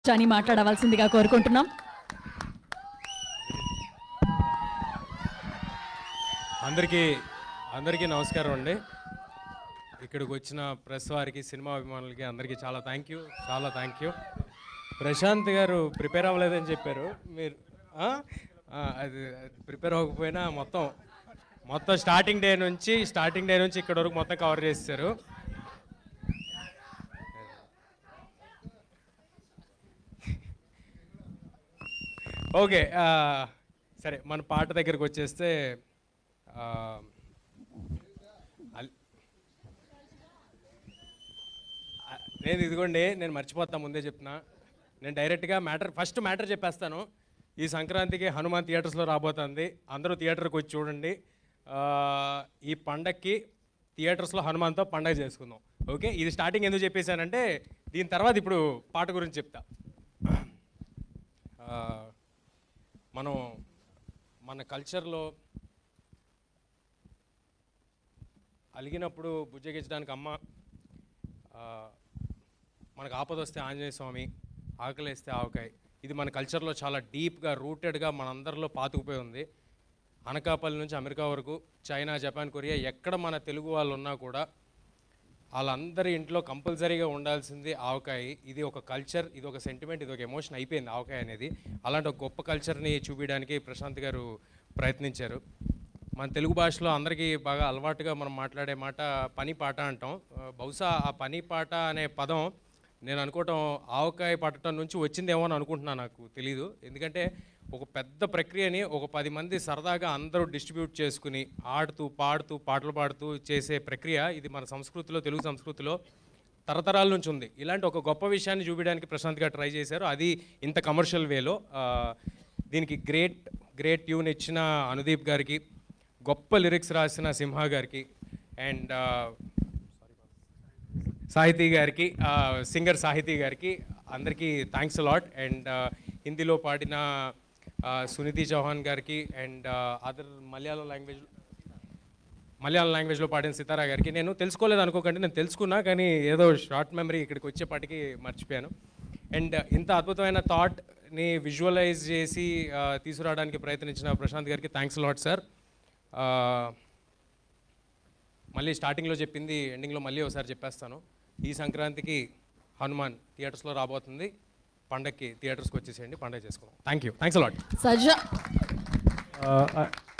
అని మాట్లాడవలసిందిగా కోరుకుంటున్నాం అందరికీ అందరికీ నమస్కారం అండి ఇక్కడికి వచ్చిన ప్రెస్ వారికి సినిమా అభిమానులకి అందరికీ చాలా థ్యాంక్ యూ చాలా thank you Prashanth garu prepare అవ్వలేదని చెప్పారు మీరు ఆ? ఆ, అది ప్రిపేర్ అవ్వకపోయినా మొత్తం మొత్తం స్టార్టింగ్ డే నుంచి స్టార్టింగ్ డే నుంచి ఇక్కడ వరకు మొత్తం కవర్ చేస్తారు ఓకే ఆ, సరే మన పాట దగ్గరికి వచ్చేస్తే ఆ, అల్- ఆ, నేను ఇదిగోండి నేను మర్చిపోతా ముందే చెప్తున్నా నేను డైరెక్ట్గా మ్యాటర్ ఫస్ట్ మ్యాటర్ చెప్పేస్తాను ఈ సంక్రాంతికి హనుమాన్ థియేటర్స్లో రాబోతుంది అందరూ థియేటర్కి వచ్చి చూడండి ఆ, ఈ పండక్కి థియేటర్స్లో హనుమాన్తో పండగ చేసుకుందాం ఓకే ఇది స్టార్టింగ్ ఎందుకు చెప్పేశానంటే దీని తర్వాత ఇప్పుడు పాట గురించి చెప్తా ఆ, మనం మన కల్చర్లో అలిగినప్పుడు బుజ్జగించడానికి అమ్మ ఆ, మనకు ఆపద వస్తే ఆంజనేయ స్వామి ఆకలేస్తే ఆవకాయ ఇది మన కల్చర్లో చాలా డీప్గా రూటెడ్గా మనందరిలో పాతుకుపోయి ఉంది అనకాపల్లి నుంచి అమెరికా వరకు చైనా జపాన్ కొరియా ఎక్కడ మన తెలుగు వాళ్ళు ఉన్నా కూడా వాళ్ళందరి ఇంట్లో కంపల్సరీగా ఉండాల్సింది ఆవకాయ ఇది ఒక కల్చర్ ఇది ఒక సెంటిమెంట్ ఇది ఒక ఎమోషన్ అయిపోయింది ఆవకాయ అనేది అలాంటి ఒక గొప్ప కల్చర్ని చూపించడానికి ప్రశాంత్ గారు ప్రయత్నించారు మన తెలుగు భాషలో అందరికీ బాగా అలవాటుగా మనం మాట్లాడే మాట పని పాట అంటాం ఆ, బహుశా ఆ పని పాట అనే పదం నేను అనుకోవటం ఆవకాయ పట్టడం నుంచి వచ్చిందేమో అని అనుకుంటున్నాను నాకు తెలీదు ఎందుకంటే ఒక పెద్ద ప్రక్రియని ఒక పది మంది సరదాగా అందరూ డిస్ట్రిబ్యూట్ చేసుకుని ఆడుతూ పాడుతూ పాటలు పాడుతూ చేసే ప్రక్రియ ఇది మన సంస్కృతిలో తెలుగు సంస్కృతిలో తరతరాల నుంచి ఉంది ఇలాంటి ఒక గొప్ప విషయాన్ని చూపించడానికి ప్రశాంత్ గారు ట్రై చేశారు అది ఇంత కమర్షియల్ వేలో ఆ, దీనికి గ్రేట్ గ్రేట్ ట్యూన్ ఇచ్చిన అనుదీప్ గారికి గొప్ప లిరిక్స్ రాసిన సింహ గారికి అండ్ సాహితీ గారికి సింగర్ సాహితీ గారికి అందరికీ థ్యాంక్స్ లాట్ అండ్ హిందీలో పాడిన ఆ, సునిధి చౌహాన్ గారికి and other Malayalam language Malayalam లాంగ్వేజ్లో పాడిన సితారా గారికి నేను తెలుసుకోలేదు అనుకోకండి నేను తెలుసుకున్నా కానీ ఏదో షార్ట్ మెమరీ ఇక్కడికి వచ్చేపాటికి మర్చిపోయాను అండ్ ఇంత అద్భుతమైన థాట్ని విజువలైజ్ చేసి ఆ, తీసుకురావడానికి ప్రయత్నించిన ప్రశాంత్ గారికి థ్యాంక్స్ లాట్ సార్ మళ్ళీ స్టార్టింగ్లో చెప్పింది ఎండింగ్లో మళ్ళీ ఒకసారి చెప్పేస్తాను ఈ సంక్రాంతికి హనుమాన్ థియేటర్స్లో రాబోతుంది పండక్కి థియేటర్స్కి వచ్చేసేయండి పండగ చేసుకుందాం thank you thanks lot Sajja Uh, I-